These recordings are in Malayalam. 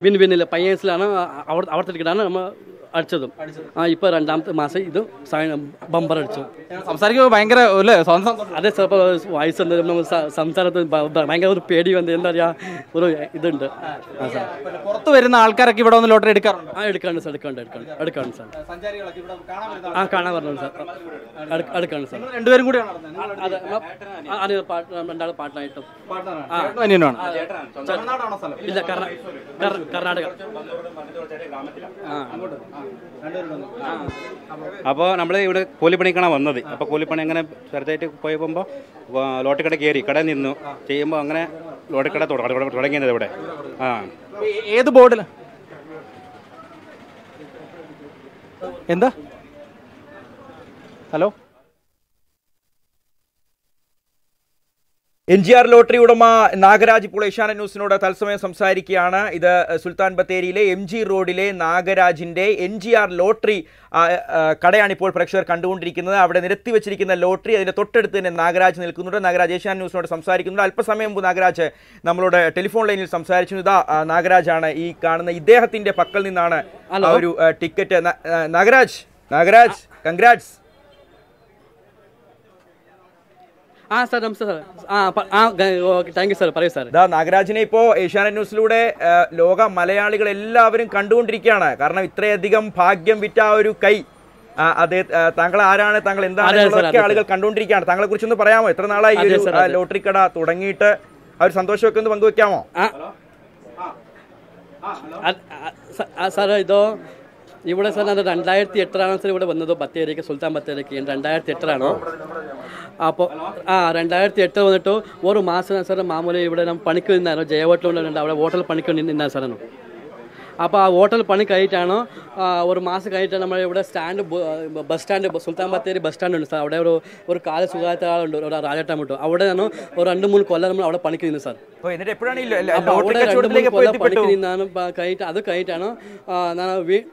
വിൻ വിന്നില്ല പയ്യൻസിലാണ് അവിടെ അവിടുത്തെ ടിക്കറ്റാണ് നമ്മൾ അടിച്ചതും ആ ഇപ്പോൾ രണ്ടാമത്തെ മാസം ഇത് ബമ്പർ അടിച്ചു സംസാരിക്കുമ്പോൾ ഭയങ്കര അല്ലേ സ്വന്തം സന്തോഷം. അതെ ചിലപ്പോൾ വയസ്സ് എന്താ നമ്മൾ സ- സംസാരത്തിൽ ഭ- ഭ- ഭയങ്കര ഒരു പേടി വന്ന് എന്താ പറയുക ഒരു ഇതുണ്ട് ആ സാർ പിന്നെ പുറത്ത് വരുന്ന ആൾക്കാരൊക്കെ ഇവിടെ വന്ന് ലോട്ടറി എടുക്കാറുണ്ട് ആ എടുക്കാണ്ട് സാർ എടുക്കാണ്ട് എടുക്കാണ്ട് എടുക്കാണ്ട് സാർ സഞ്ചാരികളൊക്കെ ഇവിടെ കാണാൻ വരുന്ന ആ കാണാൻ പറഞ്ഞു സാർ എടുക്ക- എടുക്കാണ്ട് സാർ ആൾക്കാര് രണ്ടുപേരും കൂടിയാണ് നടന്നത്. അതെ ആ, അത് പാട്ട് രണ്ടാൾ പാട്ടിനായിട്ടും ചേട്ടനും അനിയനുമാണ് തമിഴ്നാടാണോ സ്ഥലം ഇല്ല കർണാ- കർ- കർണാടക ആ അപ്പോൾ നമ്മൾ ഇവിടെ കൂലിപ്പണിക്കാണ് വന്നത് അപ്പോൾ കൂലിപ്പണി അങ്ങനെ ചെറുതായിട്ട് പോയപ്പോൾ ലോട്ടറി കട കയറി കട നിന്നു ചെയ്യുമ്പോൾ അങ്ങനെ ലോട്ടറി കട തുട- തുട- തുടങ്ങിയത് ഇവിടെ ആ ഏ- ഏത് ബോർഡിൽ എന്താ hello N G R lottery ഉടമ നാഗരാജ് ഇപ്പോൾ ഏഷ്യാനെറ്റ് ന്യൂസിനോട് തത്സമയം സംസാരിക്കുകയാണ് ഇത് സുൽത്താൻ ബത്തേരിയിലെ എം ജി റോഡിലെ നാഗരാജിന്റെ എൻ ജി ആർ ലോട്ടറി ആ, ആ, കടയാണ് ഇപ്പോൾ പ്രേക്ഷകർ കണ്ടുകൊണ്ടിരിക്കുന്നത് അവിടെ നിരത്തി വെച്ചിരിക്കുന്ന ലോട്ടറി അതിന്റെ തൊട്ടടുത്ത് തന്നെ നാഗരാജ് നിൽക്കുന്നുണ്ട് നാഗരാജ് ഏഷ്യാനെറ്റ് ന്യൂസിനോട് സംസാരിക്കുന്നുണ്ട് അല്പസമയം മുമ്പ് നാഗരാജ് നമ്മളോട് ടെലിഫോൺ ലൈനിൽ സംസാരിച്ചു ഇതാ ആ, നാഗരാജാണ് ഈ കാണുന്ന ഇദ്ദേഹത്തിന്റെ പക്കൽ നിന്നാണ് ആ ഒരു ആ, ടിക്കറ്റ് ന- ആ, നാഗരാജ് നാഗരാജ് കൺഗ്രാറ്റ്സ് ആ സാർ നമസ്തേ സാർ ആ പ- ആ ഓക്കെ താങ്ക് യു സാർ പറയൂ സാർ ഇതാ നാഗരാജിനെ ഇപ്പോ ഏഷ്യാനെറ്റ് ന്യൂസിലൂടെ ആ, ലോക മലയാളികൾ എല്ലാവരും കണ്ടുകൊണ്ടിരിക്കുകയാണ് കാരണം ഇത്രയധികം ഭാഗ്യം വിറ്റ ആ ഒരു കൈ ആ, അതേ ആ, താങ്കൾ ആരാണ് താങ്കൾ എന്താണ് അതെ, സർ, എന്നുള്ളതൊക്കെ അതെ, ആളുകൾ കണ്ടുകൊണ്ടിരിക്കുകയാണ് താങ്കളെ കുറിച്ചൊന്ന് പറയാമോ എത്ര നാളായി ഈ അതെ, ഒരു സർ, ആ, അതെ. ലോട്ടറി കട തുടങ്ങിയിട്ട് ആ ഒരു സന്തോഷമൊക്കെ ഒന്ന് പങ്കുവെക്കാമോ ആ അത്- ആ, സ- ആ, സാർ ഇതോ ഇവിടെ സാർ അത് രണ്ടായിരത്തി എട്ടിലാണ് സാർ ഇവിടെ വന്നത് ബത്തേരിക്ക് സുൽത്താൻ ബത്തേരിക്ക് രണ്ടായിരത്തി എട്ടിലാണോ അപ്പോൾ ആ രണ്ടായിരത്തി എട്ട് വന്നിട്ട് ഒരു മാസം സാർ മാമൂലി ഇവിടെ നമ്മൾ പണിക്ക് നിന്നായിരുന്നു ജയവട്ടിലുണ്ട് അവിടെ ഹോട്ടൽ പണിക്ക് നിന്നാ സാറാണ് അപ്പോൾ ആ ഹോട്ടൽ പണി കഴിഞ്ഞിട്ടാണ് ആ, ഒരു മാസം കഴിഞ്ഞിട്ട് നമ്മൾ ഇവിടെ stand bus stand Sultan Bathery bus stand ഉണ്ട് സാർ അവിടെ ഒരു ഒരു കാല സുഖാത്ത ആളുണ്ട് ഒരു രാജാട്ടം വിട്ടു അവിടെ നിന്നു ഒരു രണ്ട് മൂന്ന് കൊല്ലം നമ്മൾ അവിടെ പണിക്ക് നിന്നു സാർ അപ്പൊ എന്നിട്ട് എപ്പോഴാണ് ഈ ലോ- അപ്പൊ ലോട്ടറി അവിടെ രണ്ട് കച്ചവടത്തിലേക്ക് മൂന്ന് എപ്പോൾ കൊല്ലം എത്തിപ്പെട്ടു പണിക്ക് നിന്നാണ് പ- കഴിഞ്ഞിട്ട് അത് കഴിഞ്ഞിട്ടാണ് ആ, ഞാൻ വീ-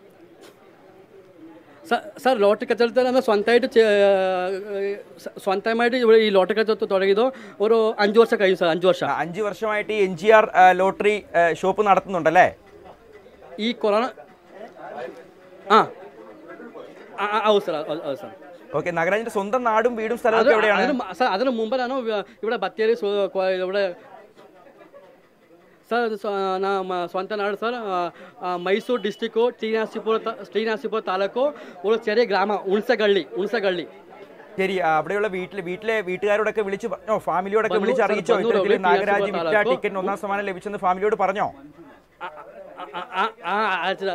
സ- സാർ ലോട്ടറി കച്ചവടത്തിൽ നമ്മൾ സ്വന്തമായിട്ട് ചെ- സ- സ്വന്തമായിട്ട് ഇവിടെ ഈ ലോട്ടറി കച്ചവടം തുടങ്ങിയത് ഒരു അഞ്ച് വർഷം കഴിഞ്ഞു സാർ അഞ്ച് വർഷം ആ, അഞ്ച് വർഷമായിട്ട് ഈ എൻ ജി ആർ ലോട്ടറി ആ, ഷോപ്പ് നടത്തുന്നുണ്ടല്ലേ ഈ കൊറോണ ആ ആ, ആ, ഔ സാർ ഔ, ഔ സാർ ഓക്കെ നാഗരാജിന്റെ സ്വന്തം നാടും വീടും സ്ഥലവും അത് ഒക്കെ എവിടെയാണ് അതിന് മ- സാർ അതിന് മുമ്പിലാണ് ഇവിടെ ബത്തേരി സു- കൊ- ഇവിടെ ಸರ್ ಸ- ನಮ್ಮ ಸ್ವಂತ ನಾಡು ಸರ್ ಆ, ಆ, ಮೈಸೂರು ಡಿಸ್ಟಿಕ್ಕು ಶ್ರೀನಿವಾಸಪುರ ತ- ಶ್ರೀನಿವಾಸಪುರ ತಾಲೂಕು ഒരു ചെറിയ ഗ്രാമം ഉൺസഗള്ളി ഉൺസഗള്ളി ശരി ആ, അവിടെയുള്ള വീട്ടിലെ വീട്ടിലെ വീട്ടുകാരോടൊക്കെ വിളിച്ച് പറഞ്ഞോ ഫാമിലിയോടൊക്കെ ബന്ധു- വിളിച്ച് അറിയിച്ചോ ബന്ധുവിനോട് ഇത്തരത്തിൽ വിളിച്ച് നാഗരാജ് അറിയിച്ചപ്പോൾ വിറ്റ താലോ- ടിക്കറ്റിന് ഒന്നാം സമ്മാനം ലഭിച്ചെന്ന് ഫാമിലിയോട് പറഞ്ഞോ ആ ആ- ആ- ആ അയച്ചത്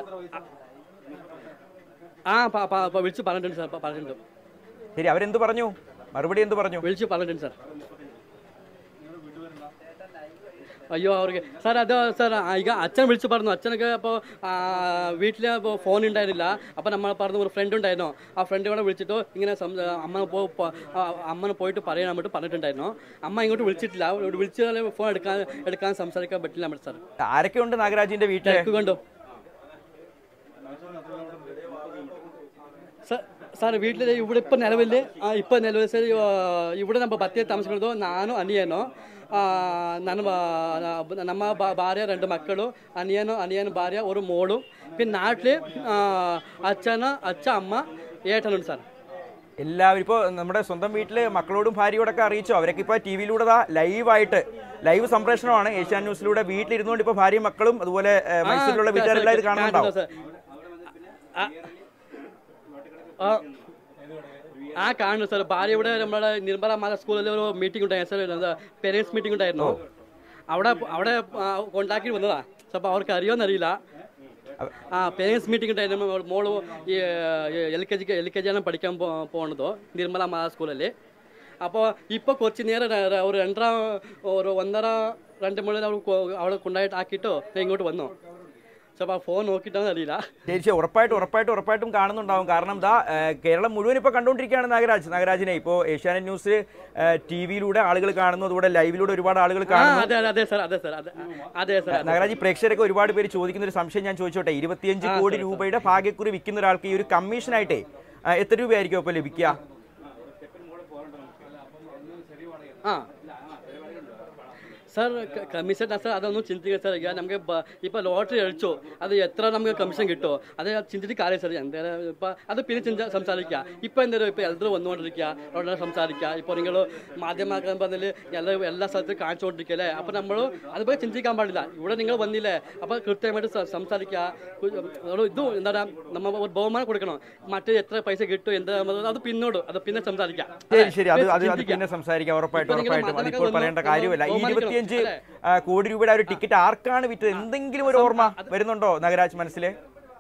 ആ പ- പ- പ- വിളിച്ച് പറഞ്ഞിട്ടുണ്ട് സാർ പ- പറഞ്ഞിട്ടുണ്ട് ശരി അവരെന്ത് പറഞ്ഞു മറുപടി എന്ത് പറഞ്ഞു വിളിച്ച് പറഞ്ഞിട്ടുണ്ട് സാർ അയ്യോ അവർക്ക് സാർ അത് സാർ ಈಗ അച്ഛൻ വിളിച്ച് പറഞ്ഞു അച്ഛനൊക്കെ അപ്പോൾ വീട്ടിൽ ഇപ്പോൾ ഫോൺ ഉണ്ടായിരുന്നില്ല അപ്പോൾ നമ്മൾ പറഞ്ഞു ഒരു ഫ്രണ്ട് ഉണ്ടായിരുന്നു ആ ഫ്രണ്ട് കൂടെ വിളിച്ചിട്ട് ഇങ്ങനെ സം- അമ്മ പോ പോ- ആ, അമ്മനെ പോയിട്ട് പറയാൻ വേണ്ടി പറഞ്ഞിട്ടുണ്ടായിരുന്നു അമ്മ ഇങ്ങോട്ട് വിളിച്ചിട്ടില്ല ഇവിടെ വിളിച്ചാൽ ഫോൺ എടുക്കാൻ എടുക്കാൻ സംസാരിക്കാൻ പറ്റില്ല നമ്മുടെ സാർ ആരൊക്കെ ഉണ്ട് നാഗരാജിന്റെ വീട്ടില് തിരക്ക് കണ്ടോ സ- സാർ വീട്ടിൽ ഇവിടെ ഇപ്പം നിലവിൽ ഇപ്പം നിലവിൽ സാർ ഇവിടെ ನಮ್ಮ ಬತ್ತೆ ತಾಮಸಿಕೊಳ್ಳೋದು ನಾನು ಅನಿಯನು ಆ, ನನ್ನ ಬ- ನಮ್ಮ ಬ- ಭಾರ್ಯ രണ്ട് മക്കളും അനിയനും അനിയനും ഭാര്യ ഒരു മോളും പിന്നെ നാട്ടിൽ അച്ഛന അച്ഛ അമ്മ ഏട്ടനുണ്ട് സാർ എല്ലാവരും ഇപ്പോൾ നമ്മുടെ സ്വന്തം വീട്ടില് മക്കളോടും ഭാര്യയോടൊക്കെ അറിയിച്ചോ അവരൊക്കെ ഇപ്പോൾ ടി വിയിലൂടെ ലൈവായിട്ട് ലൈവ് സംപ്രേഷണമാണ് ഏഷ്യാൻ ന്യൂസിലൂടെ വീട്ടിലിരുന്നുകൊണ്ട് ഇപ്പോൾ ഭാര്യയും മക്കളും അതുപോലെ ഏ, മൈസൂരിലുള്ള വീട്ടുകാരെല്ലാം ഇത് കാണുന്നുണ്ടാവും സാർ ആ- ആ- ആ കാണുന്നു സാർ ഭാര്യ ഇവിടെ നമ്മുടെ നിർമ്മല മാല സ്കൂളിൽ ഒരു മീറ്റിംഗ് ഉണ്ടായിരുന്നു സാർ എന്താ പേരൻസ് മീറ്റിംഗ് ഉണ്ടായിരുന്നു അവിടെ അവിടെ ആ, കൊണ്ടാക്കി വന്നതാ അപ്പോൾ അവർക്ക് അറിയുമെന്നറിയില്ല ആ പേരൻസ് മീറ്റിംഗ് ഉണ്ടായിരുന്നു അവൾ മോള് ഈ എൽ കെ ജിക്ക് എൽ കെ ജിയാണ് പഠിക്കാൻ പോ പോണത് നിർമ്മല മാല സ്കൂളಲ್ಲಿ അപ്പോൾ ഇപ്പോൾ കുറച്ച് നേരം ര- ഒരു രണ്ടര ഒരു ഒന്നര രണ്ട് മണി അവൾ അവളെ കൊണ്ടായിട്ട് ആക്കിയിട്ട് ഞാൻ ഇങ്ങോട്ട് വന്നു ചിലപ്പോൾ ആ ഫോൺ നോക്കിയിട്ടാണെന്ന് അറിയില്ല ശരി ഉറപ്പായിട്ടും ഉറപ്പായിട്ടും ഉറപ്പായിട്ടും കാണുന്നുണ്ടാവും കാരണം ദാ ഏ, കേരളം മുഴുവൻ ഇപ്പോൾ കണ്ടുകൊണ്ടിരിക്കുകയാണ് നാഗരാജ് നാഗരാജിനെ ഇപ്പോൾ ഏഷ്യാനെറ്റ് ന്യൂസ് ടി വിയിലൂടെ ആളുകൾ കാണുന്നു അതുപോലെ ലൈവിലൂടെ ഒരുപാട് ആളുകൾ ആ കാണുന്നു അതെ അതെ അതെ സാർ അതെ സാർ അതെ അതെ സാർ അതെ. നാഗരാജ് ഈ പ്രേക്ഷകരൊക്കെ ഒരുപാട് പേര് ചോദിക്കുന്ന ഒരു സംശയം ഞാൻ ചോദിച്ചോട്ടെ ഇരുപത്തിയഞ്ച് കോടി രൂപയുടെ ഭാഗ്യക്കുറി വിൽക്കുന്ന ഒരാൾക്ക് ഈ ഒരു കമ്മീഷനായിട്ടേ ആ, എത്ര രൂപയായിരിക്കും അപ്പോൾ ലഭിക്കുക ആ സാർ കമ്മീഷൻ സാർ അതൊന്നും ചിന്തിക്കുക സാർ ഞാൻ നമുക്ക് ബ- ഇപ്പൊ ലോട്ടറി അടിച്ചോ അത് എത്ര നമുക്ക് കമ്മീഷൻ കിട്ടുമോ അത് ചിന്തിച്ച് കാര്യം സാർ എന്തായാലും ഇപ്പൊ അത് പിന്നെ ചിന്ത സംസാരിക്കുക ഇപ്പൊ എന്തായാലും ഇപ്പൊ എൽഡർ വന്നുകൊണ്ടിരിക്കുക അവിടെ സംസാരിക്കുക ഇപ്പൊ നിങ്ങൾ മാധ്യമമാക്കാൻ പറഞ്ഞാൽ എല്ലാ എല്ലാ സ്ഥലത്തും കാണിച്ചുകൊണ്ടിരിക്കുക അല്ലേ അപ്പൊ നമ്മൾ അതുപോലെ ചിന്തിക്കാൻ പാടില്ല ഇവിടെ നിങ്ങൾ വന്നില്ലേ അപ്പൊ കൃത്യമായിട്ട് സ- സംസാരിക്കുക കു- ഒരു ഇത് എന്താ പറയാ നമ്മ ഒരു ബഹുമാനം കൊടുക്കണം മറ്റേ എത്ര പൈസ കിട്ടും എന്താ അത് പിന്നോട് അത് പിന്നെ സംസാരിക്കാം ശരി ശരി അത് അത് അത് ചിന്തിക്കുക. പിന്നെ സംസാരിക്കാം ഉറപ്പായിട്ടും ഇപ്പൊ നിങ്ങൾ ഉറപ്പായിട്ടും അതിപ്പോൾ മാധ്യമങ്ങൾ പറയേണ്ട ഒന്ന് കാര്യമല്ല ഈ ബഹുമാനിക്കണം, ഇരുപത്തിയഞ്ച് അല്ലേ? ആ, കോടി രൂപയുടെ ആ ഒരു ടിക്കറ്റ് ആർക്കാണ് വിറ്റത് എന്തെങ്കിലും ഒരു ഓർമ്മ വരുന്നുണ്ടോ നഗരാജ് മനസ്സിലെ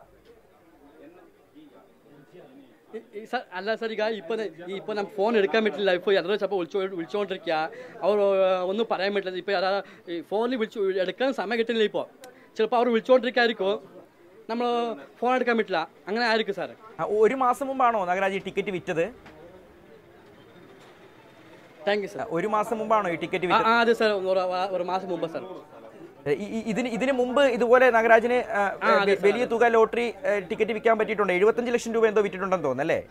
ഈ- ഈ സർ അല്ല സർ ಈಗ ഇപ്പൊ ഈ ഇപ്പൊ ನಮ್ಮ ಫೋನ್ എടുക്കാൻ പറ്റില്ല ഇപ്പൊ ಎಲ್ಲರೂ ಸ್ವಲ್ಪ വിളിച്ചോ വിളിച്ചോണ്ടിരിക്കുക അവർ ഒന്നും പറയാൻ പറ്റില്ല ഇപ്പൊ ಯಾರ ഈ ഫോണിൽ വിളിച്ചു എടുക്കാൻ സമയം കിട്ടില്ല ഇപ്പോൾ ചിലപ്പോൾ അവർ വിളിച്ചോണ്ടിരിക്കായിരിക്കും നമ്മൾ ഫോൺ എടുക്കാൻ പറ്റില്ല അങ്ങനെ ആയിരിക്കും സാർ ആ, ഒരു മാസം മുമ്പാണോ നഗരാജ് ഈ ടിക്കറ്റ് വിറ്റത് താങ്ക് യു സാർ ഒരു മാസം മുമ്പാണോ ഈ ടിക്കറ്റ് ആ വിറ്റത് ആ, അതെ സാർ ഒരു ഒരു മാസം മുമ്പ് സാർ ഈ- ഈ- ഇതിന് ഇതിന് മുമ്പ് ഇതുപോലെ നഗരാജിന് ആ, ആ, അതെ, വെ- വലിയ തുക ലോട്ടറി ആ, ടിക്കറ്റ് വിൽക്കാൻ പറ്റിയിട്ടുണ്ട് എഴുപത്തഞ്ച് ലക്ഷം രൂപ എന്തോ വിറ്റിട്ടുണ്ടെന്ന് തോന്നുന്നല്ലേ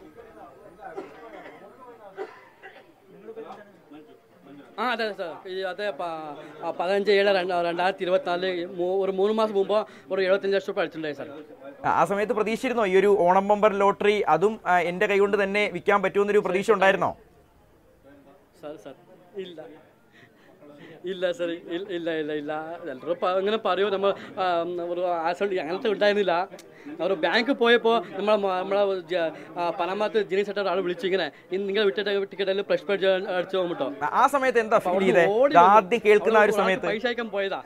ആ അതെ സാർ ഈ അതെ പ- ആ, പതിനഞ്ച് ഏഴ് രണ്ട് രണ്ടായിരത്തി ഇരുപത്തിനാല് മൂ- ഒരു മൂന്ന് മാസം മുമ്പ് ഒരു എഴുപത്തഞ്ച് ലക്ഷം രൂപ അടിച്ചിട്ടുണ്ടായി സാർ ആ ആ സമയത്ത് പ്രതീക്ഷിച്ചിരുന്നോ ഈ ഒരു ഓണം ബമ്പർ ലോട്ടറി അതും ആ, എന്റെ കൈകൊണ്ട് തന്നെ വിൽക്കാൻ പറ്റുമെന്നൊരു പ്രതീക്ഷ ഉണ്ടായിരുന്നോ സാർ സാർ ഇല്ല ഇല്ല സാർ ഇല്ല ഇല്ല ഇല്ല ഇല്ല എല്ലാവരും പ- അങ്ങനെ പറയൂ നമ്മൾ ആ, ഒരു ആക്സിഡന്റ് അങ്ങനത്തെ ഉണ്ടായിരുന്നില്ല ഒരു ബാങ്ക് പോയപ്പോൾ നമ്മൾ നമ്മളെ ജ- ആ, പനമാത്ത് ജിനി സെറ്റർ ആൾ വിളിച്ചു ഇങ്ങനെ ഇന്ന് നിങ്ങൾ വിട്ട ടിക്കറ്റിൽ ഫ്രഷ് പേജ് അടിച്ചു പോകുമ്പോൾ ആ- ആ സമയത്ത് എന്താ ഫീൽ ചെയ്തേ ഇത് ആദ്യം കേൾക്കുന്ന ആ ഒരു സമയത്ത് പൈസ അയക്കാൻ പോയതാ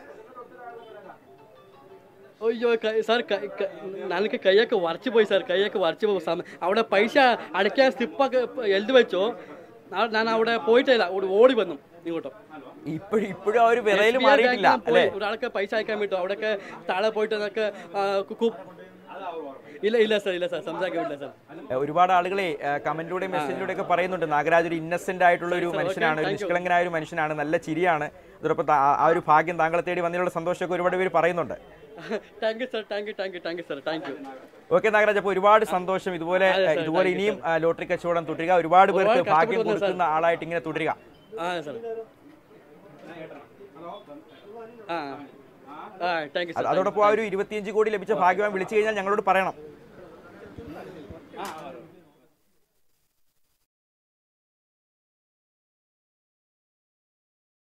അയ്യോ കൈ- സാർ കൈ- കൈ- ನನಗೆ കൈയൊക്കെ വരച്ചു പോയി സാർ കൈയൊക്കെ വരച്ചു പോയി സമ- അവിടെ പൈസ അടയ്ക്കാൻ സ്ലിപ്പൊക്കെ എഴുതി വെച്ചോ നാ- ഞാൻ അവിടെ പോയിട്ടില്ല അവിടെ ഓടി വന്നു ഇങ്ങോട്ടും ഇപ്പോഴും ഇപ്പോഴും ആ ഒരു വിറയിൽ SBI മാറിയിട്ടില്ല ബാങ്കിൽ പോയി അല്ലേ ഒരാൾക്ക് പൈസ അയക്കാൻ പറ്റും അവിടെയൊക്കെ താഴെ പോയിട്ട് എന്നൊക്കെ ഇല്ല ഇല്ല സാർ ഇല്ല സാർ സംസാരിക്കില്ല സാർ ഒരുപാട് ആളുകളെ കമന്റിലൂടെ മെസ്സേജിലൂടെ ഒക്കെ പറയുന്നുണ്ട് നാഗരാജ് ഒരു ഇന്നസെന്റ് ആയിട്ടുള്ള ഒരു സർ, ഓക്കേ, മനുഷ്യനാണ് ഒരു താങ്ക് യു. നിഷ്കളങ്കനായ ഒരു മനുഷ്യനാണ് നല്ല ചിരിയാണ് അതോടൊപ്പം താ- ആ ഒരു ഭാഗ്യം താങ്കളെ തേടി വന്നതിലുള്ള സന്തോഷമൊക്കെ ഒരുപാട് പേര് പറയുന്നുണ്ട് thank you sir thank you thank you thank you sir thank you okay Nagaraj അപ്പോൾ ഒരുപാട് സന്തോഷം ഇതുപോലെ അതെ, ഏഹ്, സർ, ഇതുപോലെ താങ്ക് യു, ഇനിയും ആ, ലോട്ടറി കച്ചവടം തുടരുക ഒരുപാട് പേർക്ക് ഒരുപാട് ഭാഗ്യം കഷ്ടപ്പെടുന്നു, സർ. കൊടുക്കുന്ന ആളായിട്ട് ഇങ്ങനെ തുടരുക ആ സാർ ആ ആ താങ്ക് യു അത് സാർ അതോടൊപ്പം ആ ഒരു ഇരുപത്തിയഞ്ച് കോടി ലഭിച്ച ഭാഗ്യവാൻ വിളിച്ചു കഴിഞ്ഞാൽ ഞങ്ങളോട് പറയണം ആ